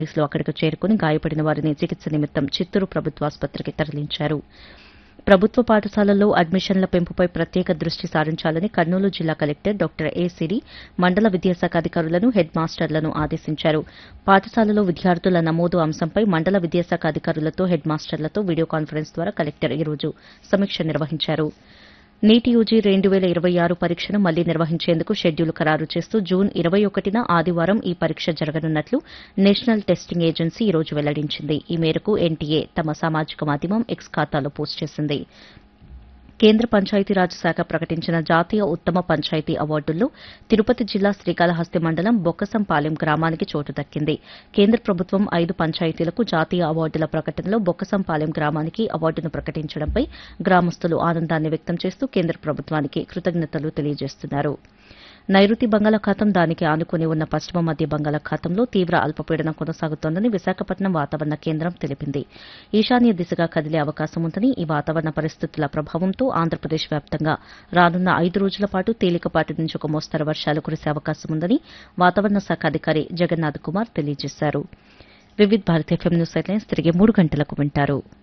పోలీసులు అక్కడికి చేరుకుని గాయపడిన వారిని చికిత్స నిమిత్తం చిత్తూరు ప్రభుత్వాసుపత్రికి తరలించారు ప్రభుత్వ పాఠశాలల్లో అడ్మిషన్ల పెంపుపై ప్రత్యేక దృష్టి సారించాలని కర్నూలు జిల్లా కలెక్టర్ డాక్టర్ ఏ సిరి మండల విద్యాశాఖ అధికారులను హెడ్ మాస్టర్లను ఆదేశించారు పాఠశాలలో విద్యార్థుల నమోదు అంశంపై మండల విద్యాశాఖ అధికారులతో హెడ్ మాస్టర్లతో వీడియో కాన్ఫరెన్స్ ద్వారా కలెక్టర్ ఈ రోజు సమీక్ష నిర్వహించారు నీటి యూజీ రెండు వేల ఇరవై ఆరు పరీక్షను మళ్లీ నిర్వహించేందుకు షెడ్యూల్ ఖరారు చేస్తూ జూన్ ఇరవై ఒకటిన ఆదివారం ఈ పరీక్ష జరగనున్నట్లు నేషనల్ టెస్టింగ్ ఏజెన్సీ ఈ రోజు వెల్లడించింది ఈ మేరకు ఎన్టీఏ తమ సామాజిక మాధ్యమం ఎక్స్ ఖాతాలో పోస్ట్ చేసింది కేంద్ర పంచాయతీరాజ్ శాఖ ప్రకటించిన జాతీయ ఉత్తమ పంచాయతీ అవార్డుల్లో తిరుపతి జిల్లా శ్రీకాళహస్తి మండలం బొక్కసంపాలెం గ్రామానికి చోటు దక్కింది కేంద్ర ప్రభుత్వం ఐదు పంచాయతీలకు జాతీయ అవార్డుల ప్రకటనలో బొక్కసంపాలెం గ్రామానికి అవార్డును ప్రకటించడంపై గ్రామస్తులు ఆనందాన్ని వ్యక్తం చేస్తూ కేంద్ర ప్రభుత్వానికి కృతజ్ఞతలు తెలియజేస్తున్నారు నైరుతి బంగాళాఖాతం దానికి ఆనుకుని ఉన్న పశ్చిమ మధ్య బంగాళాఖాతంలో తీవ్ర అల్పపీడనం కొనసాగుతోందని విశాఖపట్నం వాతావరణ కేంద్రం తెలిపింది ఈశాన్య దిశగా కదిలే అవకాశం ఉందని ఈ వాతావరణ పరిస్థితుల ప్రభావంతో ఆంధ్రప్రదేశ్ వ్యాప్తంగా రానున్న ఐదు రోజుల పాటు తేలికపాటి నుంచి ఒక మోస్తరు వర్షాలు కురిసే అవకాశం ఉందని వాతావరణ శాఖ అధికారి జగన్నాథ్ కుమార్ తెలియజేశారు Vividh Bharati FM news headlines తిరిగి మూడు గంటలకు వింటారు